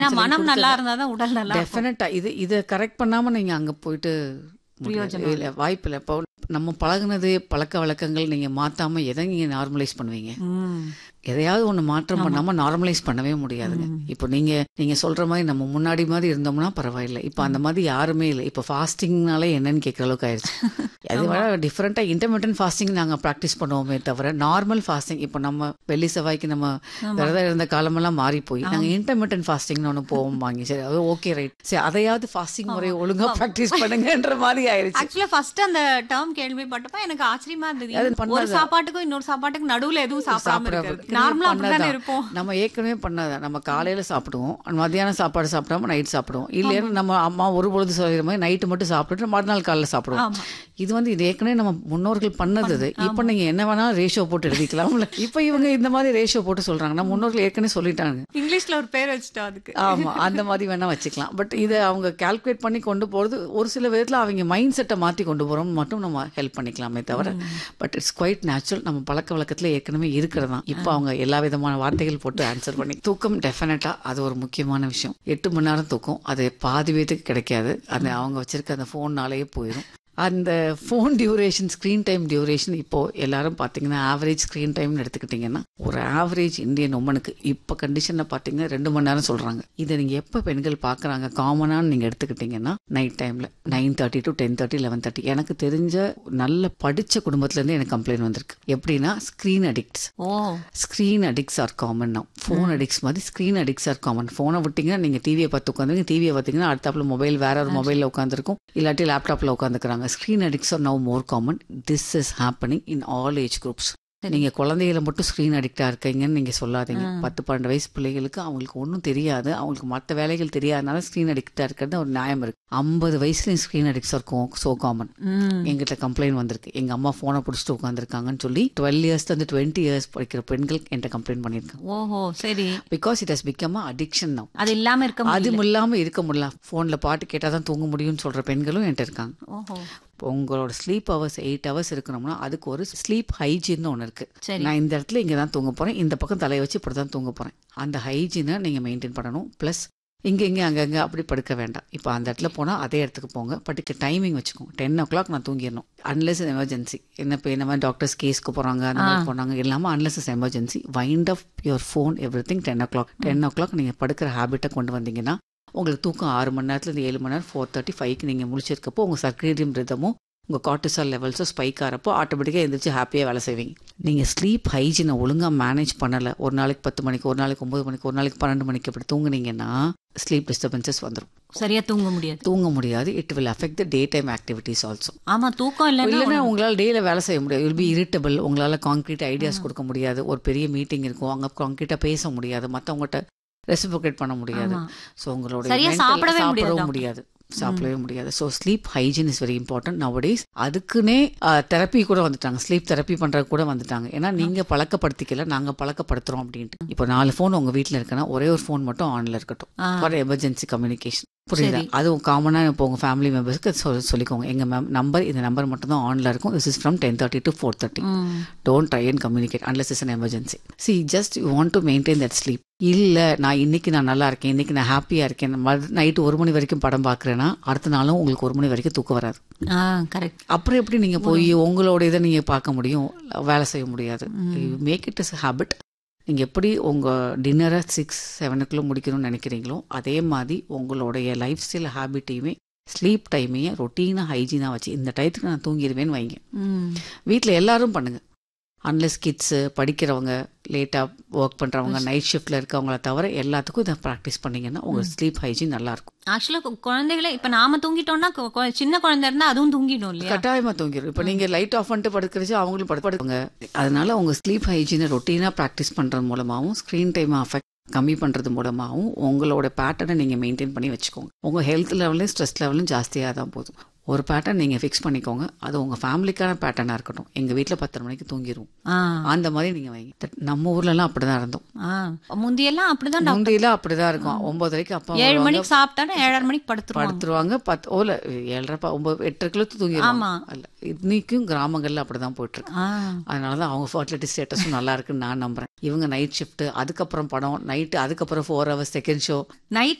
ஏன்னா மனம் நல்லா இருந்தாதான் உடல் நல்லா இருக்கும். டெஃபினட்டா இது இதை கரெக்ட் பண்ணாம நீங்க அங்க போயிட்டு பிரயோஜனம் இல்ல வாய்ப்பு இல்லை இப்போ நம்ம பழகுனது பழக்க வழக்கங்கள் நீங்க மாத்தாம எதை நீங்க நார்மலைஸ் பண்ணுவீங்க ம். எதையாவது ஒண்ணு மாற்றம் பண்ணாம நார்மலைஸ் பண்ணவே முடியாதுங்க இப்போ நீங்க நீங்க சொல்ற மாதிரி நம்ம முன்னாடி மாதிரி இருந்தோம்னா பரவாயில்ல இப்போ அந்த மாதிரி யாருமே இல்லை இப்போ ஃபாஸ்டிங்னாலே என்னன்னு கேட்குற அளவுக்கு ஆயிடுச்சு அது விட டிஃப்ரெண்டா இன்டர்மீடியன் ஃபாஸ்டிங் நாங்க ப்ராக்டிஸ் பண்ணுவோமே தவிர நார்மல் ஃபாஸ்டிங் இப்போ நம்ம வெள்ளி செவ்வாய்க்கு நம்ம விரதம் இருந்த காலமெல்லாம் மாறி போய் நாங்க இன்டர்மீடியன் ஃபாஸ்டிங்னு ஒன்று போவோம் வாங்கி சரி அது ஓகே ரைட் சரி அதையாவது ஃபாஸ்டிங் முறையை ஒழுங்கா ப்ராக்டிஸ் பண்ணுங்கன்ற மாதிரி ஆயிடுச்சு ஆக்சுவலா ஃபர்ஸ்ட் அந்த டேர்ம் கேள்விப்பட்டப்ப எனக்கு ஆச்சரியமா அது இருந்தது ஒரு பண்ணாத- சாப்பாட்டுக்கும் இன்னொரு சாப்பாட்டுக்கும் நடுவுல எதுவும் சாப்பிடாம சாப்பிடாம இருக்கிறது ஏற்கனவே நார்மலா அப்படிதானே பண்ணதான். இருப்போம் நம்ம ஏற்கனவே பண்ணதான் நம்ம காலையில சாப்பிடுவோம் மத்தியானம் சாப்பாடு சாப்பிடாம நைட் சாப்பிடுவோம் இல்லையா நம்ம அம்மா ஒரு பொழுது சொல்கிற மாதிரி நைட்டு மட்டும் சாப்பிட்டுட்டு மறுநாள் காலைல சாப்பிடுவோம் ஆமா. இது வந்து இது ஏற்கனவே நம்ம முன்னோர்கள் பண்ணது இது. இப்போ நீங்க என்ன வேணாலும் ரேஷியோ போட்டு எழுதிக்கலாம்ல இப்போ இவங்க இந்த மாதிரி ரேஷியோ போட்டு சொல்றாங்க நம்ம முன்னோர்கள் ஏற்கனவே சொல்லிட்டாங்க இங்கிலீஷ்ல ஒரு பேர் வச்சுட்டோம் அதுக்கு ஆமா அந்த மாதிரி வேணா வச்சுக்கலாம் பட் இதை அவங்க கால்குலேட் பண்ணி கொண்டு போறது ஒரு சில விதத்துல அவங்க மைண்ட் செட்டை மாத்தி கொண்டு போறோம் மட்டும் நம்ம ஹெல்ப் பண்ணிக்கலாமே தவிர பட் இட்ஸ் குவைட் நேச்சுரல் நம்ம பழக்க வழக்கத்துல ஏற்கனவே இருக்கிறதா இப்போ அவங்க எல்லா விதமான வார்த்தைகள் போட்டு ஆன்சர் பண்ணி தூக்கம் டெஃபினட்டா அது ஒரு முக்கியமான விஷயம் எட்டு மணி நேரம் தூக்கம் அது பாதி பேத்துக்கு கிடைக்காது அந்த அவங்க வச்சிருக்க அந்த ஃபோன்னாலேயே போயிடும் அந்த phone duration screen time duration இப்போ எல்லாரும் பார்த்தீங்கன்னா ஆவரேஜ் ஸ்க்ரீன் டைம்னு எடுத்துக்கிட்டிங்கன்னா ஒரு ஆவரேஜ் இந்தியன் உமனுக்கு இப்போ கண்டிஷனில் பார்த்தீங்கன்னா ரெண்டு மணி நேரம் சொல்கிறாங்க இதை நீங்கள் எப்போ பெண்கள் பார்க்குறாங்க காமனான்னு நீங்கள் எடுத்துக்கிட்டிங்கன்னா நைட் டைமில் nine thirty to ten thirty eleven thirty எனக்கு தெரிஞ்ச நல்ல படித்த குடும்பத்துலேருந்து எனக்கு கம்ப்ளைண்ட் வந்திருக்கு எப்படின்னா screen addicts oh screen addicts are common now phone addicts மாதிரி ஸ்க்ரீன் அடிக்ட்ஸ் ஆர் காமன் ஃபோனை விட்டிங்கன்னா நீங்கள் டிவியை பார்த்து உட்காந்துருங்க டிவியை பார்த்தீங்கன்னா அடுத்தாப்புல மொபைல் வேற ஒரு மொபைலில் உட்காந்துருக்கும் இல்லாட்டி லேப்டாப்பில் உட்காந்துக்கிறாங்க screen addicts are now more common this is happening in all age groups நீங்க குழந்தைகளை மட்டும் ஸ்க்ரீன் அடிக்டா இருக்கீங்கன்னு நீங்க சொல்லாதீங்க பத்து பன்னெண்டு வயசு பிள்ளைகளுக்கு அவங்களுக்கு ஒன்றும் தெரியாது அவங்களுக்கு மற்ற வேலைகள் தெரியாதனால ஸ்க்ரீன் அடிக்டா இருக்கிறது ஒரு நியாயம் இருக்கு ஐம்பது வயசுலயும் ஸ்க்ரீன் அடிக்ட்ஸ் இருக்கும் சோ காமன் ம். எங்கிட்ட கம்ப்ளைண்ட் வந்திருக்கு எங்க அம்மா போனை பிடிச்சிட்டு உட்காந்துருக்காங்கன்னு சொல்லி டுவெல் இயர்ஸ் வந்து டுவெண்ட்டி இயர்ஸ் படிக்கிற பெண்கள் என்கிட்ட கம்ப்ளைண்ட் பண்ணியிருக்காங்க ஓஹோ சரி because it has become addiction now அது இல்லாம இருக்க அது முடியல இல்லாம இருக்க முடியல போன்ல பாட்டு கேட்டாதான் தூங்க முடியும்னு சொல்ற பெண்களும் என்கிட்ட இருக்காங்க ஓஹோ இப்போ உங்களோட ஸ்லீப் ஹவர்ஸ் எயிட் ஹவர்ஸ் இருக்கணும்னா அதுக்கு ஒரு ஸ்லீப் ஹைஜீன் ஒன்று இருக்கு சரி. நான் இந்த இடத்துல இங்கே தான் தூங்க போறேன் இந்த பக்கம் தலையை வச்சு இப்படி தான் தூங்க போறேன் அந்த ஹைஜீனை நீங்கள் மெயின்டைன் பண்ணணும் ப்ளஸ் இங்கே இங்கே அங்கங்கே அப்படி படுக்க வேண்டாம் இப்போ அந்த இடத்துல போனால் அதே இடத்துக்கு போங்க பட் இதுக்கு டைமிங் வச்சுக்கோங்க டென் ஓ கிளாக் நான் தூங்கிடணும் அன்லெஸ் எமர்ஜென்சி என்ன இப்போ இந்த மாதிரி டாக்டர்ஸ் கேஸ்க்கு போகிறாங்க அந்த மாதிரி போனாங்க இல்லாமல் unless is emergency wind off your phone everything ten o'clock ten o'clock நீங்கள் படுக்கிற ஹேபிட்டை கொண்டு வந்தீங்கன்னா உங்களுக்கு தூக்கம் ஆறு மணி நேரத்துல ஏழு மணி நேரம் ஃபோர் தேர்ட்டி ஃபைவ்க்கு நீங்கள் முடிச்சிருக்கப்போ உங்கள் சர்க்கரேடியம் ரிதமும் உங்கள் கார்டிசால் லெவல்ஸும் ஸ்பைக் ஆகிறப்போ ஆட்டோமேட்டிக்காக எழுந்திரிச்சு ஹாப்பியாக வேலை செய்வீங்க நீங்கள் ஸ்லீப் ஹைஜீனை ஒழுங்காக மேனேஜ் பண்ணலை ஒரு நாளைக்கு பத்து மணிக்கு ஒரு நாளைக்கு ஒம்பது மணிக்கு ஒரு நாளைக்கு பன்னெண்டு மணிக்கு அப்படி தூங்குனீங்கன்னா ஸ்லீப் டிஸ்டர்பன்சஸ் வந்துடும் சரியா தூங்க முடியாது தூங்க முடியாது it will affect the day time activities also ஆமா தூக்கம் இல்லைன்னா இல்லைன்னா உங்களால் டேல வேலை செய்ய முடியாது வில் பி இரிட்டபிள் உங்களால் கான்க்ரீட் ஐடியாஸ் கொடுக்க முடியாது ஒரு பெரிய மீட்டிங் இருக்கும் அங்கே கான்க்ரீட்டாக பேச முடியாது மற்றவங்ககிட்ட ரெசிபிகேட் பண்ண முடியாது ஆமா. ஸோ உங்களோட சரியா mental- சாப்பிடவே முடியாது சாப்பிடவும் doctor. முடியாது சாப்பிடவே முடியாது so sleep hygiene is very important nowadays அதுக்குன்னே தெரப்பி கூட வந்துட்டாங்க ஸ்லீப் தெரப்பி பண்றது கூட வந்துட்டாங்க ஏன்னா நீங்க பழக்கப்படுத்திக்கல நாங்க பழக்கப்படுத்துறோம் அப்படின்ட்டு இப்போ நாலு ஃபோன் உங்க வீட்ல இருக்குன்னா ஒரே ஒரு ஃபோன் மட்டும் ஆன்ல இருக்கட்டும் ஆ. ஃபார் எமர்ஜென்சி கம்யூனிகேஷன் புரியுதா சரி. அதுவும் காமனா இப்போ உங்க ஃபேமிலி மெம்பர்ஸ்க்கு சொல் சொல்லிக்கோங்க எங்க மேம் நம்பர் இந்த நம்பர் மட்டும் தான் ஆன்ல இருக்கும் this is from ten thirty to four thirty hmm. Don't try and communicate unless is an emergency see just you want to maintain that sleep இல்ல நான் இன்னைக்கு நான் நல்லா இருக்கேன் இன்னைக்கு நான் ஹாப்பியா இருக்கேன் நைட்டு ஒரு மணி வரைக்கும் படம் பார்க்குறேன்னா அடுத்த நாளும் உங்களுக்கு ஒரு மணி வரைக்கும் தூக்கம் வராது ஆ கரெக்ட் அப்புறம் எப்படி நீங்க போய் உங்களோட இதை நீங்க பார்க்க முடியும் வேலை செய்ய முடியாது மேக் இட் இஸ் ஹேபிட் நீங்க எப்படி உங்க டின்னரை சிக்ஸ் செவனுக்குள்ள முடிக்கணும்னு நினைக்கிறீங்களோ அதே மாதிரி உங்களுடைய லைஃப் ஸ்டைல் ஹேபிட்டையுமே ஸ்லீப் டைமையும் ரொட்டீனாக ஹைஜீனாக வச்சு இந்த டயத்துக்கு நான் தூங்கிடுவேன்னு வைங்க ம். வீட்டில் எல்லாரும் பண்ணுங்க அன்லெஸ் கிட்ஸு படிக்கிறவங்க லேட்டாக ஒர்க் பண்ணுறவங்க நைட் ஷிஃப்ட்டில் இருக்கவங்கள தவிர எல்லாத்துக்கும் இதை ப்ராக்டிஸ் பண்ணீங்கன்னா உங்கள் ஸ்லீப் ஹைஜீன் நல்லா இருக்கும் ஆக்சுவலா கு- குழந்தைகளை இப்ப நாம தூங்கிட்டோம்னா கு- கு- சின்ன குழந்தை இருந்தா அதுவும் தூங்கிடும் இல்லையா கட்டாயமாக தூங்கிடும் இப்போ நீங்கள் லைட் ஆஃப் பண்ணிட்டு படுக்கிறச்சு அவங்களும் படு படுப்பாங்க அதனால உங்கள் ஸ்லீப் ஹைஜீனை ரொட்டீனாக ப்ராக்டிஸ் பண்ணுறது மூலமாகவும் ஸ்க்ரீன் டைம் அஃபெக்ட் கம்மி பண்ணுறது மூலமாகவும் உங்களோட பேட்டர்னை நீங்கள் மெயின்டைன் பண்ணி வச்சுக்கோங்க உங்கள் ஹெல்த் லெவலையும் ஸ்ட்ரெஸ் லெவலும் ஜாஸ்தியாக தான் போதும் ஒரு பேட்டர்ன் நீங்க ஃபிக்ஸ் பண்ணிக்கோங்க அது உங்க ஃபேமிலிக்கான பேட்டர்னா இருக்கட்டும் எங்க வீட்ல பத்தரை மணிக்கு தூங்கிடுவோம் ஆ அந்த மாதிரி நீங்க வைங்க That நம்ம ஊர்ல எல்லாம் அப்படிதான் இருந்தோம் ஆ முந்தியெல்லாம் அப்படிதான் டாக்டர் முந்தியில அப்படிதான் இருக்கும் ஒன்பதரைக்கு அப்பா ஏழு வருவாங்க, மணிக்கு சாப்பிட்டாலும் ஏழரை மணிக்கு படுத்துருவாங்க படுத்துருவாங்க பத்து ஓல ஏழரை ப- ஒன்பது எட்டரை கிலோ தூங்கிடுவாங்க ஆமா. அல்ல இன்னைக்கும் கிராமங்கள்ல அப்படிதான் போயிட்டு இருக்கு ஆ அதனால தான் அவங்க ஃபர்டிலிட்டி ஸ்டேட்டஸும் நல்லா இருக்குன்னு நான் நம்புறேன் இவங்க நைட் ஷிஃப்ட் அதுக்கப்புறம் படம் நைட்டு அதுக்கப்புறம் four hours second show night